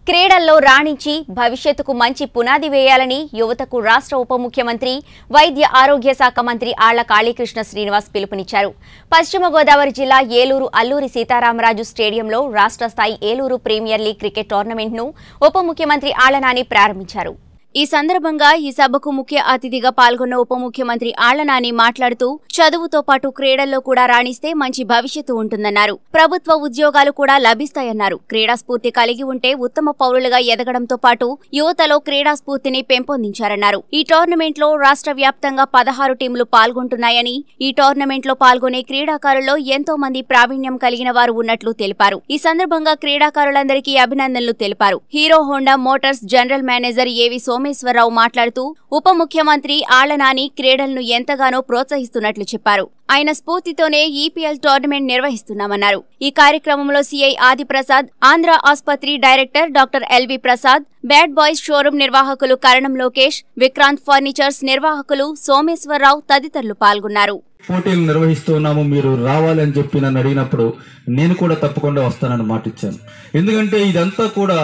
క్రీడల్లో రాణించి భవిష్యత్తుకు మంచి పునాది వేయాలని యువతకు రాష్ట్ర ఉప ముఖ్యమంత్రి వైద్య ఆరోగ్య శాఖ మంత్రి ఆళ్ల కాళీకృష్ణ శ్రీనివాస్ పిలుపునిచ్చారు పశ్చిమ గోదావరి జిల్లా ఏలూరు అల్లూరి సీతారామరాజు స్టేడియంలో రాష్ట్ర స్థాయి ఏలూరు ప్రీమియర్ లీగ్ క్రికెట్ టోర్నమెంట్ను ఉప ముఖ్యమంత్రి ఆళ్ల నాని ప్రారంభించారు ఈ సందర్భంగా ఈ సభకు ముఖ్య అతిథిగా పాల్గొన్న ఉప ముఖ్యమంత్రి ఆళ్ల నాని మాట్లాడుతూ చదువుతో పాటు క్రీడల్లో కూడా రాణిస్తే మంచి భవిష్యత్తు ఉంటుందన్నారు ప్రభుత్వ ఉద్యోగాలు కూడా లభిస్తాయన్నారు క్రీడా స్ఫూర్తి కలిగి ఉంటే ఉత్తమ పౌరులుగా ఎదగడంతో పాటు యువతలో క్రీడా స్ఫూర్తిని పెంపొందించారన్నారు ఈ టోర్నమెంట్ లో రాష్ట్ర వ్యాప్తంగా పదహారు టీంలు పాల్గొంటున్నాయని ఈ టోర్నమెంట్ లో పాల్గొనే క్రీడాకారుల్లో ఎంతో మంది ప్రావీణ్యం కలిగిన వారు ఉన్నట్లు తెలిపారు ఈ సందర్భంగా క్రీడాకారులందరికీ అభినందనలు తెలిపారు Hero Honda motors general manager A V Someswara Rao మాట్లాడుతూ ఉప ముఖ్యమంత్రి ఆళ్లనాని క్రీడలను ఎంతగానో ప్రోత్సహిస్తున్నట్లు చెప్పారు ఆయన స్ఫూర్తితోనే ఈపీఎల్ టోర్నమెంట్ నిర్వహిస్తున్నామన్నారు ఈ కార్యక్రమంలో సీఐ ఆదిప్రసాద్ ఆంధ్ర ఆసుపత్రి director doctor L V Prasad bad boys showroom నిర్వాహకులు కరణం లోకేష్ విక్రాంత్ ఫర్నిచర్స్ నిర్వాహకులు సోమేశ్వరరావు తదితరులు పాల్గొన్నారు పోటీలు నిర్వహిస్తూ ఉన్నాము మీరు రావాలని చెప్పి నన్ను అడిగినప్పుడు నేను కూడా తప్పకుండా వస్తానని మాట ఇచ్చాను ఎందుకంటే ఇదంతా కూడా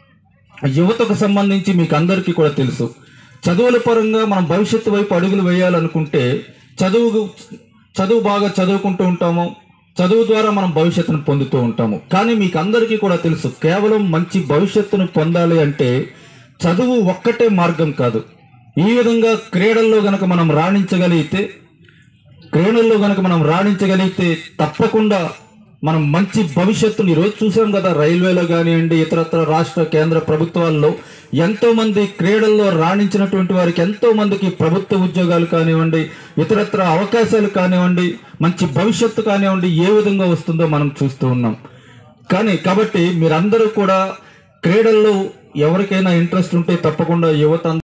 యువతకు సంబంధించి మీకు అందరికీ కూడా తెలుసు చదువుల పరంగా మనం భవిష్యత్తు వైపు అడుగులు వేయాలనుకుంటే చదువు చదువు బాగా చదువుకుంటూ ఉంటాము చదువు ద్వారా మనం భవిష్యత్తును పొందుతూ ఉంటాము కానీ మీకు అందరికీ కూడా తెలుసు కేవలం మంచి భవిష్యత్తును పొందాలి అంటే చదువు ఒక్కటే మార్గం కాదు ఈ విధంగా క్రీడల్లో గనక మనం రాణించగలిగితే క్రీడల్లో గనక మనం రాణించగలిగితే తప్పకుండా మనం మంచి భవిష్యత్తుని ఈరోజు చూసాం కదా రైల్వేలో కానివ్వండి ఇతరత్ర రాష్ట్ర కేంద్ర ప్రభుత్వాల్లో ఎంతో మంది క్రీడల్లో రాణించినటువంటి వారికి ఎంతో మందికి ప్రభుత్వ ఉద్యోగాలు కానివ్వండి ఇతరత్ర అవకాశాలు కానివ్వండి మంచి భవిష్యత్తు కానివ్వండి ఏ విధంగా వస్తుందో మనం చూస్తూ ఉన్నాం కానీ కాబట్టి మీరందరూ కూడా క్రీడల్లో ఎవరికైనా ఇంట్రెస్ట్ ఉంటే తప్పకుండా యువత